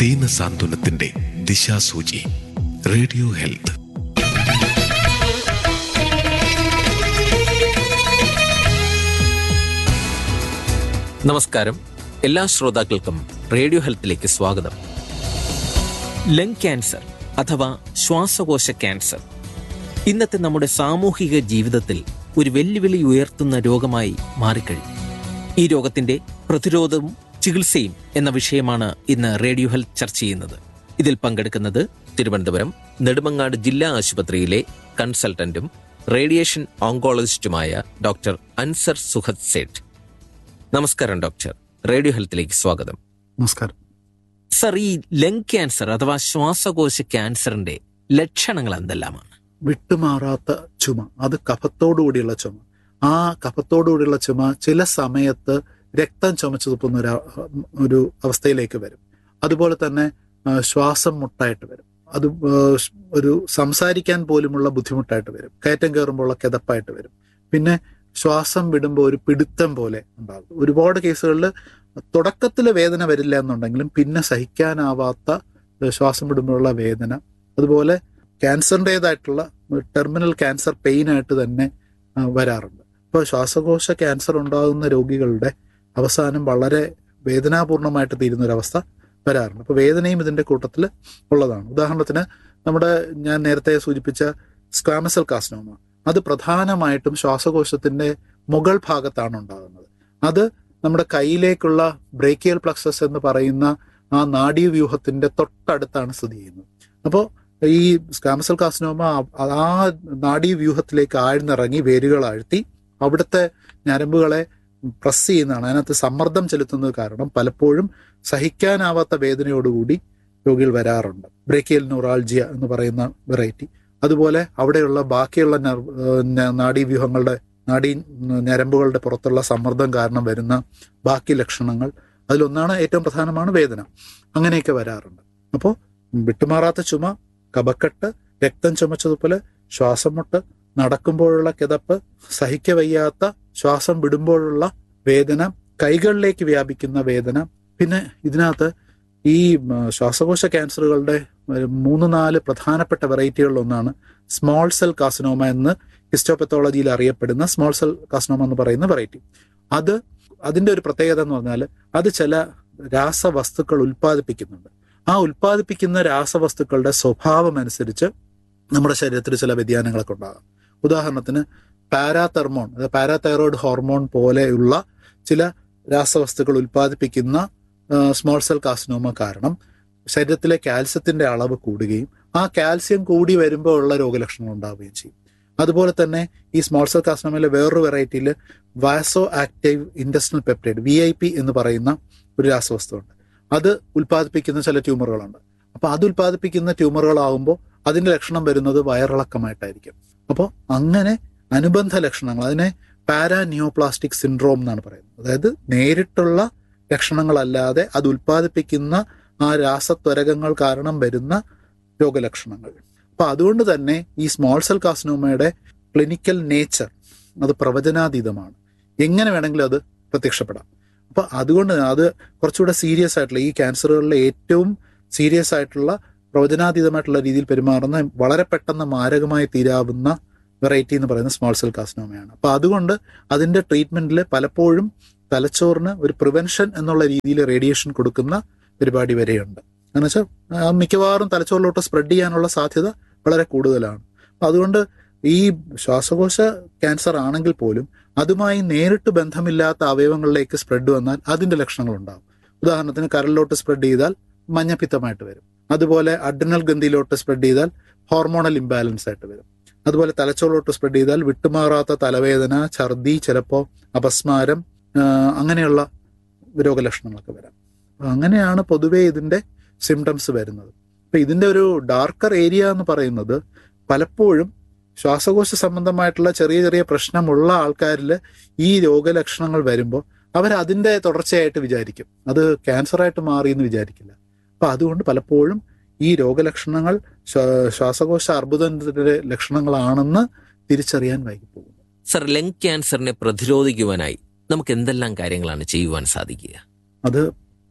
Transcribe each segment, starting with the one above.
ദീന സാന്ത്വനത്തിന്റെ ദിശാസൂചി radio health നമസ്കാരം എല്ലാ ശ്രോതാക്കൾക്കും റേഡിയോ ഹെൽത്തിലേക്ക് സ്വാഗതം ലങ് ക്യാൻസർ അഥവാ ശ്വാസകോശ ക്യാൻസർ ഇന്നത്തെ നമ്മുടെ സാമൂഹിക ജീവിതത്തിൽ ഒരു വെല്ലുവിളി ഉയർത്തുന്ന രോഗമായി മാറിക്കഴിഞ്ഞു ഈ രോഗത്തിന്റെ പ്രതിരോധവും ചികിത്സയും എന്ന വിഷയമാണ് ഇന്ന് റേഡിയോ ഹെൽത്ത് ചർച്ച ചെയ്യുന്നത് ഇതിൽ പങ്കെടുക്കുന്നത് തിരുവനന്തപുരം നെടുമങ്ങാട് ജില്ലാ ആശുപത്രിയിലെ കൺസൾട്ടന്റും റേഡിയേഷൻ ഓങ്കോളജിസ്റ്റുമായ ഡോക്ടർ അൻസർ സുഹദ് സേഠ് നമസ്കാരം ഡോക്ടർ റേഡിയോ ഹെൽത്തിലേക്ക് സ്വാഗതം നമസ്കാരം സർ ഈ ലങ് ക്യാൻസർ അഥവാ ശ്വാസകോശ ക്യാൻസറിന്റെ ലക്ഷണങ്ങൾ എന്തെല്ലാമാണ് വിട്ടുമാറാത്ത ചുമ അത് കഫത്തോടുകൂടിയുള്ള ചുമ ആ കഫത്തോടുകൂടിയുള്ള ചുമ ചില സമയത്ത് രക്തം ചുമച്ചു തുപ്പുന്ന ഒരു അ- ഒരു അവസ്ഥയിലേക്ക് വരും അതുപോലെ തന്നെ ആ, ശ്വാസം മുട്ടായിട്ട് വരും അത് ആ, ഷ്- ഒരു സംസാരിക്കാൻ പോലുമുള്ള ബുദ്ധിമുട്ടായിട്ട് വരും കയറ്റം കയറുമ്പോഴുള്ള കിതപ്പായിട്ട് വരും പിന്നെ ശ്വാസം വിടുമ്പോൾ ഒരു പിടുത്തം പോലെ ഉണ്ടാകും ഒരുപാട് കേസുകളിൽ തുടക്കത്തിൽ വേദന വരില്ല എന്നുണ്ടെങ്കിലും പിന്നെ സഹിക്കാനാവാത്ത ഏഹ്, ശ്വാസം വിടുമ്പോഴുള്ള വേദന അതുപോലെ ക്യാൻസറിൻ്റെതായിട്ടുള്ള ടെർമിനൽ ക്യാൻസർ പെയിൻ ആയിട്ട് തന്നെ ആ, വരാറുണ്ട് ഇപ്പോൾ ശ്വാസകോശ ക്യാൻസർ ഉണ്ടാകുന്ന രോഗികളുടെ അവസാനം വളരെ വേദനാപൂർണമായിട്ട് തീരുന്ന ഒരു അവസ്ഥ വരാറുണ്ട് അപ്പോൾ വേദനയും ഇതിന്റെ കൂട്ടത്തിൽ ഉള്ളതാണ് ഉദാഹരണത്തിന് നമ്മുടെ ഞാൻ നേരത്തെ സൂചിപ്പിച്ച സ്ക്വാമസൽ കാസ്നോമ അത് പ്രധാനമായിട്ടും ശ്വാസകോശത്തിന്റെ മുകൾ ഭാഗത്താണ് ഉണ്ടാകുന്നത് അത് നമ്മുടെ കയ്യിലേക്കുള്ള ബ്രേക്കിയൽ പ്ലക്സസ് എന്ന് പറയുന്ന ആ നാഡീവ്യൂഹത്തിന്റെ തൊട്ടടുത്താണ് സ്ഥിതി ചെയ്യുന്നത് അപ്പോൾ ഈ സ്കാമസൽ കാസ്നോമ ആ- ആ നാഡീവ്യൂഹത്തിലേക്ക് ആഴ്ന്നിറങ്ങി വേരുകൾ ആഴ്ത്തി അവിടുത്തെ ഞരമ്പുകളെ പ്രസ് ചെയ്യുന്നതാണ് അതിനകത്ത് സമ്മർദ്ദം ചെലുത്തുന്നത് കാരണം പലപ്പോഴും സഹിക്കാനാവാത്ത വേദനയോടുകൂടി രോഗികൾ വരാറുണ്ട് ബ്രേക്കിയൽ ന്യൂറാൾജിയ എന്ന് പറയുന്ന വെറൈറ്റി അതുപോലെ അവിടെയുള്ള ബാക്കിയുള്ള നെർവ് ന- നാഡീവ്യൂഹങ്ങളുടെ നാഡീ ഞരമ്പുകളുടെ പുറത്തുള്ള സമ്മർദ്ദം കാരണം വരുന്ന ബാക്കി ലക്ഷണങ്ങൾ അതിലൊന്നാണ് ഏറ്റവും പ്രധാനമാണ് വേദന അങ്ങനെയൊക്കെ വരാറുണ്ട് അപ്പോൾ വിട്ടുമാറാത്ത ചുമ കപക്കെട്ട് രക്തം ചുമച്ചതുപോലെ ശ്വാസം മുട്ട് നടക്കുമ്പോഴുള്ള കിതപ്പ് സഹിക്കവയ്യാത്ത ശ്വാസം വിടുമ്പോഴുള്ള വേദന കൈകളിലേക്ക് വ്യാപിക്കുന്ന വേദന പിന്നെ ഇതിനകത്ത് ഈ ഉം, ശ്വാസകോശ ക്യാൻസറുകളുടെ ഒരു മൂന്ന് നാല് പ്രധാനപ്പെട്ട വെറൈറ്റികളിലൊന്നാണ് സ്മോൾ സെൽ കാസിനോമ എന്ന് ഹിസ്റ്റോപത്തോളജിയിൽ അറിയപ്പെടുന്ന സ്മോൾ സെൽ കാസിനോമ എന്ന് പറയുന്ന വെറൈറ്റി അത് അതിന്റെ ഒരു പ്രത്യേകത എന്ന് പറഞ്ഞാൽ അത് ചില രാസവസ്തുക്കൾ ഉൽപ്പാദിപ്പിക്കുന്നുണ്ട് ആ ഉൽപ്പാദിപ്പിക്കുന്ന രാസവസ്തുക്കളുടെ സ്വഭാവം അനുസരിച്ച് നമ്മുടെ ശരീരത്തിൽ ചില വ്യതിയാനങ്ങളൊക്കെ ഉണ്ടാകാം ഉദാഹരണത്തിന് പാരാതെർമോൺ അതായത് പാരാതൈറോയിഡ് ഹോർമോൺ പോലെയുള്ള ചില രാസവസ്തുക്കൾ ഉൽപ്പാദിപ്പിക്കുന്ന സ്മോൾ സെൽ കാസിനോമ കാരണം ശരീരത്തിലെ കാൽസ്യത്തിന്റെ അളവ് കൂടുകയും ആ കാൽസ്യം കൂടി വരുമ്പോൾ ഉള്ള രോഗലക്ഷണങ്ങൾ ഉണ്ടാവുകയും ചെയ്യും അതുപോലെ തന്നെ ഈ സ്മോൾ സെൽ കാസിനോമയിലെ വേറൊരു വെറൈറ്റിയിൽ vasoactive industrial peptide V I P എന്ന് പറയുന്ന ഒരു രാസവസ്തുണ്ട് അത് ഉൽപ്പാദിപ്പിക്കുന്ന ചില ട്യൂമറുകളുണ്ട് അപ്പൊ അത് ഉൽപ്പാദിപ്പിക്കുന്ന ട്യൂമറുകളാകുമ്പോൾ അതിന്റെ ലക്ഷണം വരുന്നത് വയറിളക്കമായിട്ടായിരിക്കും അപ്പോൾ അങ്ങനെ അനുബന്ധ ലക്ഷണങ്ങൾ അതിനെ പാരാനിയോപ്ലാസ്റ്റിക് സിൻഡ്രോം എന്നാണ് പറയുന്നത് അതായത് നേരിട്ടുള്ള ലക്ഷണങ്ങളല്ലാതെ അത് ഉൽപ്പാദിപ്പിക്കുന്ന ആ രാസത്വരകങ്ങൾ കാരണം വരുന്ന രോഗലക്ഷണങ്ങൾ അപ്പൊ അതുകൊണ്ട് തന്നെ ഈ സ്മോൾ സെൽ കാസിനോമയുടെ ക്ലിനിക്കൽ നേച്ചർ അത് പ്രവചനാതീതമാണ് എങ്ങനെ വേണമെങ്കിലും അത് പ്രത്യക്ഷപ്പെടാം അപ്പൊ അതുകൊണ്ട് അത് കുറച്ചുകൂടെ സീരിയസ് ആയിട്ടുള്ള ഈ ക്യാൻസറുകളിലെ ഏറ്റവും സീരിയസ് ആയിട്ടുള്ള പ്രവചനാതീതമായിട്ടുള്ള രീതിയിൽ പെരുമാറുന്ന വളരെ പെട്ടെന്ന് മാരകമായി തീരാവുന്ന വെറൈറ്റി എന്ന് പറയുന്ന സ്മോൾ സെൽ കാസിനോമയാണ് അപ്പൊ അതുകൊണ്ട് അതിന്റെ ട്രീറ്റ്മെന്റിൽ പലപ്പോഴും തലച്ചോറിന് ഒരു പ്രിവെൻഷൻ എന്നുള്ള രീതിയിൽ റേഡിയേഷൻ കൊടുക്കുന്ന പരിപാടി വരെയുണ്ട് എന്ന് വെച്ചാൽ ആ, മിക്കവാറും തലച്ചോറിലോട്ട് സ്പ്രെഡ് ചെയ്യാനുള്ള സാധ്യത വളരെ കൂടുതലാണ് അപ്പൊ അതുകൊണ്ട് ഈ ശ്വാസകോശ ക്യാൻസർ ആണെങ്കിൽ പോലും അതുമായി നേരിട്ട് ബന്ധമില്ലാത്ത അവയവങ്ങളിലേക്ക് സ്പ്രെഡ് വന്നാൽ അതിന്റെ ലക്ഷണങ്ങൾ ഉണ്ടാകും ഉദാഹരണത്തിന് കരളിലോട്ട് സ്പ്രെഡ് ചെയ്താൽ മഞ്ഞപ്പിത്തമായിട്ട് വരും അതുപോലെ അഡ്രിനൽ ഗ്രന്ഥിയിലോട്ട് സ്പ്രെഡ് ചെയ്താൽ ഹോർമോണൽ ഇംബാലൻസ് ആയിട്ട് വരും അതുപോലെ തലച്ചോറിലോട്ട് സ്പ്രെഡ് ചെയ്താൽ വിട്ടുമാറാത്ത തലവേദന ഛർദി ചിലപ്പോൾ അപസ്മാരം ആ, അങ്ങനെയുള്ള രോഗലക്ഷണങ്ങളൊക്കെ വരാം അപ്പൊ അങ്ങനെയാണ് പൊതുവേ ഇതിന്റെ സിംറ്റംസ് വരുന്നത് അപ്പൊ ഇതിന്റെ ഒരു ഡാർക്കർ ഏരിയ എന്ന് പറയുന്നത് പലപ്പോഴും ശ്വാസകോശ സംബന്ധമായിട്ടുള്ള ചെറിയ ചെറിയ പ്രശ്നമുള്ള ആൾക്കാരിൽ ഈ രോഗലക്ഷണങ്ങൾ വരുമ്പോൾ അവർ അതിന്റെ തുടർച്ചയായിട്ട് വിചാരിക്കും അത് ക്യാൻസറായിട്ട് മാറി എന്ന് വിചാരിക്കില്ല അപ്പൊ അതുകൊണ്ട് പലപ്പോഴും ഈ രോഗലക്ഷണങ്ങൾ ശ്വാ- ശ്വാസകോശ അർബുദത്തിന്റെ ലക്ഷണങ്ങളാണെന്ന് തിരിച്ചറിയാൻ വൈകിപ്പോകും സർ ലങ് ക്യാൻസറിനെ പ്രതിരോധിക്കുവാനായി നമുക്ക് എന്തെല്ലാം കാര്യങ്ങളാണ് ചെയ്യുവാൻ സാധിക്കുക അത്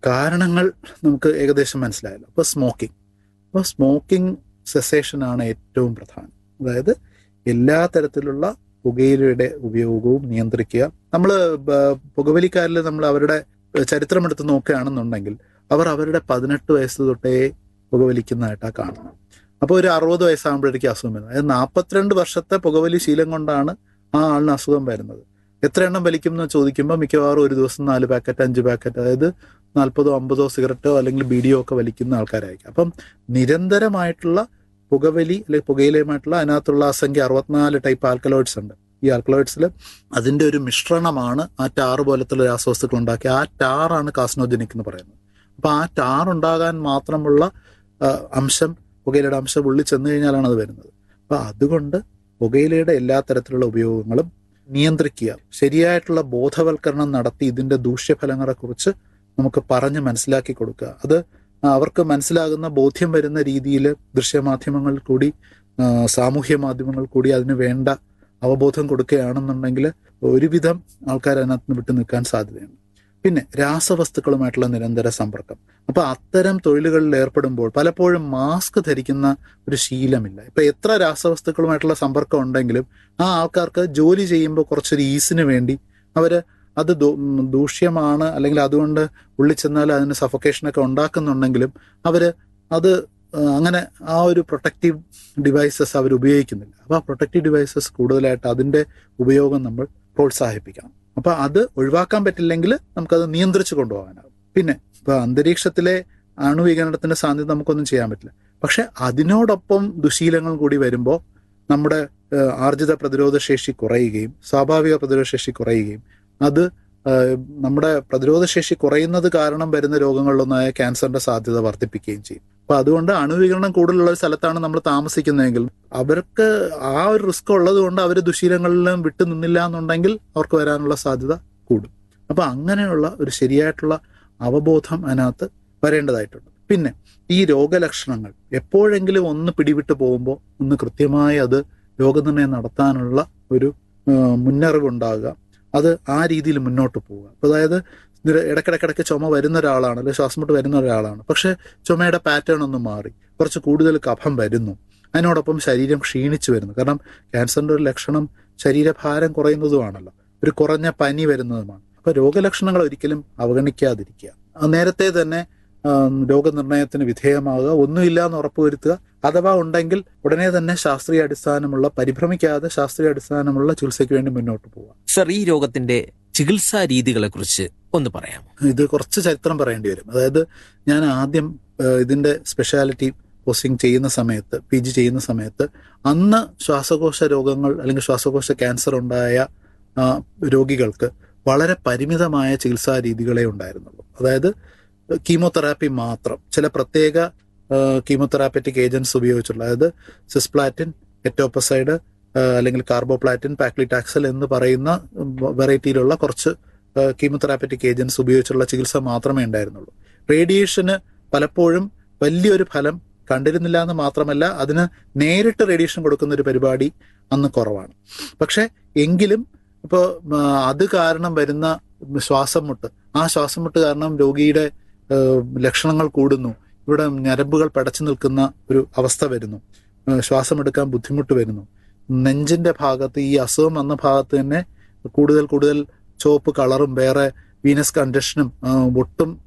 കാരണങ്ങൾ നമുക്ക് ഏകദേശം മനസ്സിലായല്ലോ അപ്പോൾ സ്മോക്കിംഗ് അപ്പോൾ സ്മോക്കിംഗ് സെസേഷൻ ആണ് ഏറ്റവും പ്രധാനം അതായത് എല്ലാ തരത്തിലുള്ള പുകയിലയുടെ ഉപയോഗവും നിയന്ത്രിക്കുക നമ്മൾ പുകവലിക്കാരിൽ നമ്മൾ അവരുടെ ചരിത്രം എടുത്ത് നോക്കുകയാണെന്നുണ്ടെങ്കിൽ അവർ അവരുടെ പതിനെട്ട് വയസ്സ് തൊട്ടേ പുകവലിക്കുന്നതായിട്ടാണ് കാണുന്നത് അപ്പോൾ ഒരു അറുപത് വയസ്സാകുമ്പോഴേക്കും അസുഖം വരുന്നത് അതായത് നാൽപ്പത്തിരണ്ട് വർഷത്തെ പുകവലി ശീലം കൊണ്ടാണ് ആ ആളിന് അസുഖം വരുന്നത് എത്ര എണ്ണം വലിക്കും എന്ന് ചോദിക്കുമ്പോൾ മിക്കവാറും ഒരു ദിവസം നാല് പാക്കറ്റ് അഞ്ച് പാക്കറ്റ് അതായത് നാൽപ്പതോ അമ്പതോ സിഗരറ്റോ അല്ലെങ്കിൽ ബീഡിയോ ഒക്കെ വലിക്കുന്ന ആൾക്കാരായിരിക്കും അപ്പം നിരന്തരമായിട്ടുള്ള പുകവലി അല്ലെങ്കിൽ പുകയിലയുമായിട്ടുള്ള അതിനകത്തുള്ള അസംഖ്യ അറുപത്തിനാല് ടൈപ്പ് ആൽക്കലോയിഡ്സ് ഉണ്ട് ഈ ആൽക്കലോയിഡ്സിൽ അതിൻ്റെ ഒരു മിശ്രണമാണ് ആ ടാറ് പോലത്തുള്ള രാസവസ്തുക്കൾ ഉണ്ടാക്കി ആ ടാറാണ് കാസ്നോജനിക് എന്ന് പറയുന്നത് അപ്പോൾ ആ ടാർ ഉണ്ടാകാൻ മാത്രമുള്ള ആ, അംശം പുകയിലയുടെ അംശം ഉള്ളിൽ ചെന്ന് കഴിഞ്ഞാലാണ് അത് വരുന്നത് അപ്പോൾ അതുകൊണ്ട് പുകയിലയുടെ എല്ലാ തരത്തിലുള്ള ഉപയോഗങ്ങളും നിയന്ത്രിക്കുക ശരിയായിട്ടുള്ള ബോധവൽക്കരണം നടത്തി ഇതിന്റെ ദൂഷ്യഫലങ്ങളെക്കുറിച്ച് നമുക്ക് പറഞ്ഞ് മനസ്സിലാക്കി കൊടുക്കുക അത് അവർക്ക് മനസ്സിലാകുന്ന ബോധ്യം വരുന്ന രീതിയിൽ ദൃശ്യമാധ്യമങ്ങളിൽ കൂടി ആ, സാമൂഹ്യ മാധ്യമങ്ങൾ കൂടി അതിന് വേണ്ട അവബോധം കൊടുക്കുകയാണെന്നുണ്ടെങ്കിൽ ഒരുവിധം ആൾക്കാർ അതിനകത്ത് നിന്ന് വിട്ടു നിൽക്കാൻ സാധ്യതയുണ്ട് പിന്നെ രാസവസ്തുക്കളുമായിട്ടുള്ള നിരന്തര സമ്പർക്കം അപ്പൊ അത്തരം തൊഴിലുകളിൽ ഏർപ്പെടുമ്പോൾ പലപ്പോഴും മാസ്ക് ധരിക്കുന്ന ഒരു ശീലമില്ല ഇപ്പൊ എത്ര രാസവസ്തുക്കളുമായിട്ടുള്ള സമ്പർക്കം ഉണ്ടെങ്കിലും ആ ആൾക്കാർക്ക് ജോലി ചെയ്യുമ്പോൾ കുറച്ചൊരു ഈസിന് വേണ്ടി അവര് അത് ദൂ- ഉം, ദൂഷ്യമാണ് അല്ലെങ്കിൽ അതുകൊണ്ട് ഉള്ളിൽ ചെന്നാൽ അതിന് സഫക്കേഷനൊക്കെ ഉണ്ടാക്കുന്നുണ്ടെങ്കിലും അവര് അത് ആ, അങ്ങനെ ആ ഒരു പ്രൊട്ടക്റ്റീവ് ഡിവൈസസ് അവർ ഉപയോഗിക്കുന്നില്ല അപ്പോൾ ആ പ്രൊട്ടക്റ്റീവ് ഡിവൈസസ് കൂടുതലായിട്ട് അതിന്റെ ഉപയോഗം നമ്മൾ പ്രോത്സാഹിപ്പിക്കണം അപ്പൊ അത് ഒഴിവാക്കാൻ പറ്റില്ലെങ്കിൽ നമുക്കത് നിയന്ത്രിച്ചു കൊണ്ടുപോകാനാകും പിന്നെ ഇപ്പൊ അന്തരീക്ഷത്തിലെ അണുവികരണത്തിന്റെ സാധ്യത നമുക്കൊന്നും ചെയ്യാൻ പറ്റില്ല പക്ഷെ അതിനോടൊപ്പം ദുശീലങ്ങൾ കൂടി വരുമ്പോൾ നമ്മുടെ ഏഹ്, ആർജിത പ്രതിരോധ ശേഷി കുറയുകയും സ്വാഭാവിക പ്രതിരോധ ശേഷി കുറയുകയും അത് ഏഹ്, നമ്മുടെ പ്രതിരോധ ശേഷി കുറയുന്നത് കാരണം വരുന്ന രോഗങ്ങളിലൊന്നായ ക്യാൻസറിന്റെ സാധ്യത വർദ്ധിപ്പിക്കുകയും ചെയ്യും അപ്പൊ അതുകൊണ്ട് അണുവികരണം കൂടുതലുള്ള ഒരു സ്ഥലത്താണ് നമ്മൾ താമസിക്കുന്നതെങ്കിൽ അവർക്ക് ആ ഒരു റിസ്ക് ഉള്ളത് കൊണ്ട് അവർ ദുശീലങ്ങളിലും വിട്ടു നിന്നില്ല എന്നുണ്ടെങ്കിൽ അവർക്ക് വരാനുള്ള സാധ്യത കൂടും അപ്പൊ അങ്ങനെയുള്ള ഒരു ശരിയായിട്ടുള്ള അവബോധം അതിനകത്ത് വരേണ്ടതായിട്ടുണ്ട് പിന്നെ ഈ രോഗലക്ഷണങ്ങൾ എപ്പോഴെങ്കിലും ഒന്ന് പിടിവിട്ട് പോകുമ്പോൾ ഒന്ന് കൃത്യമായി അത് രോഗനിർണയം നടത്താനുള്ള ഒരു ആ, മുന്നറിവുണ്ടാകുക അത് ആ രീതിയിൽ മുന്നോട്ട് പോവുക അപ്പൊ അതായത് ഇത് ഇടയ്ക്കിടയ്ക്കിടയ്ക്ക് ചുമ വരുന്ന ഒരാളാണ് അല്ലെങ്കിൽ ശ്വാസം മുട്ട് വരുന്ന ഒരാളാണ് പക്ഷെ ചുമയുടെ പാറ്റേൺ ഒന്ന് മാറി കുറച്ച് കൂടുതൽ കഫം വരുന്നു അതിനോടൊപ്പം ശരീരം ക്ഷീണിച്ചു വരുന്നു കാരണം ക്യാൻസറിന്റെ ഒരു ലക്ഷണം ശരീരഭാരം കുറയുന്നതുമാണല്ലോ ഒരു കുറഞ്ഞ പനി വരുന്നതുമാണ് അപ്പൊ രോഗലക്ഷണങ്ങൾ ഒരിക്കലും അവഗണിക്കാതിരിക്കുക അത് നേരത്തെ തന്നെ ആ, രോഗനിർണയത്തിന് വിധേയമാകുക ഒന്നുമില്ല എന്ന് ഉറപ്പുവരുത്തുക അഥവാ ഉണ്ടെങ്കിൽ ഉടനെ തന്നെ ശാസ്ത്രീയ അടിസ്ഥാനമുള്ള പരിഭ്രമിക്കാതെ ശാസ്ത്രീയ അടിസ്ഥാനമുള്ള ചികിത്സയ്ക്ക് വേണ്ടി മുന്നോട്ട് പോവുക സർ ഈ രോഗത്തിന്റെ ചികിത്സാ രീതികളെ കുറിച്ച് ഒന്ന് പറയാമോ ഇത് കുറച്ച് ചരിത്രം പറയേണ്ടി വരും അതായത് ഞാൻ ആദ്യം ആ, ഇതിന്റെ സ്പെഷ്യാലിറ്റി പോസ്റ്റിംഗ് ചെയ്യുന്ന സമയത്ത് പി ജി ചെയ്യുന്ന സമയത്ത് അന്ന് ശ്വാസകോശ രോഗങ്ങൾ അല്ലെങ്കിൽ ശ്വാസകോശ ക്യാൻസർ ഉണ്ടായ ആ, രോഗികൾക്ക് വളരെ പരിമിതമായ ചികിത്സാ രീതികളെ ഉണ്ടായിരുന്നുള്ളൂ അതായത് കീമോതെറാപ്പി മാത്രം ചില പ്രത്യേക കീമോതെറാപ്പറ്റിക് ഏജൻസ് ഉപയോഗിച്ചുള്ള അതായത് സിസ്പ്ലാറ്റിൻ എറ്റോപ്പസൈഡ് അല്ലെങ്കിൽ കാർബോപ്ലാറ്റിൻ പാക്ലിറ്റാക്സൽ എന്ന് പറയുന്ന വെറൈറ്റിയിലുള്ള കുറച്ച് കീമോതെറാപ്പറ്റിക് ഏജൻസ് ഉപയോഗിച്ചുള്ള ചികിത്സ മാത്രമേ ഉണ്ടായിരുന്നുള്ളൂ റേഡിയേഷന് പലപ്പോഴും വലിയൊരു ഫലം കണ്ടിരുന്നില്ല എന്ന് മാത്രമല്ല അതിന് നേരിട്ട് റേഡിയേഷൻ കൊടുക്കുന്ന ഒരു പരിപാടി അന്ന് കുറവാണ് പക്ഷെ എങ്കിലും ഇപ്പോൾ അത് കാരണം വരുന്ന ശ്വാസം മുട്ട് ആ ശ്വാസം മുട്ട് കാരണം രോഗിയുടെ ഏഹ്, ലക്ഷണങ്ങൾ കൂടുന്നു ഇവിടെ ഞരമ്പുകൾ പടച്ചു നിൽക്കുന്ന ഒരു അവസ്ഥ വരുന്നു ഏഹ്, ശ്വാസമെടുക്കാൻ ബുദ്ധിമുട്ട് വരുന്നു നെഞ്ചിന്റെ ഭാഗത്ത് ഈ അസുഖം വന്ന ഭാഗത്ത് തന്നെ കൂടുതൽ കൂടുതൽ ചുവപ്പ് കളറും വേറെ വീനസ് കണ്ടീഷനും ഒട്ടും